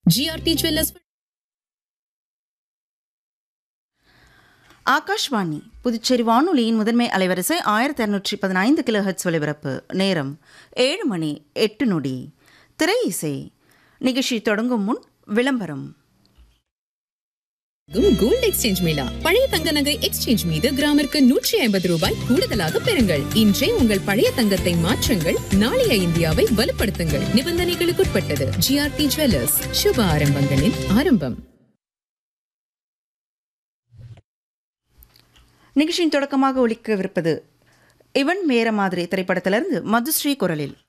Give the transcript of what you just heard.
GRT jewellers Akashvani Puducherry வானொலியின் முதன்மை அலைவரிசை ஆயிரத்தி இரநூற்றி பதினைந்து கிலோ ஹெட்ஸ் ஒலிபரப்பு நேரம் ஏழு மணி எட்டு நொடி திரை இசை நிகழ்ச்சி தொடங்கும் முன் விளம்பரம் கோல்ட் எக்ஸ்சேஞ்ச் மேளா பழைய தங்க நகை எக்ஸ்சேஞ்ச் மீது கிராமிற்கு நூற்றி ஐம்பது ரூபாய் கூடுதலாக பெறுங்கள் இன்றே உங்கள் பழைய தங்கத்தை மாற்றுங்கள் நாளைய இந்தியாவை வலுப்படுத்துங்கள் நிபந்தனைகளுக்குட்பட்டது ஜிஆர்டி ஜுவல்லர்ஸ் சுப ஆரம்பங்களின் ஆரம்பம் நிகழ்ச்சியின் தொடக்கமாக ஒலிக்கவிருப்பது இவன் மேர மாதிரி திரைப்படத்திலிருந்து மதுஸ்ரீ குரலில்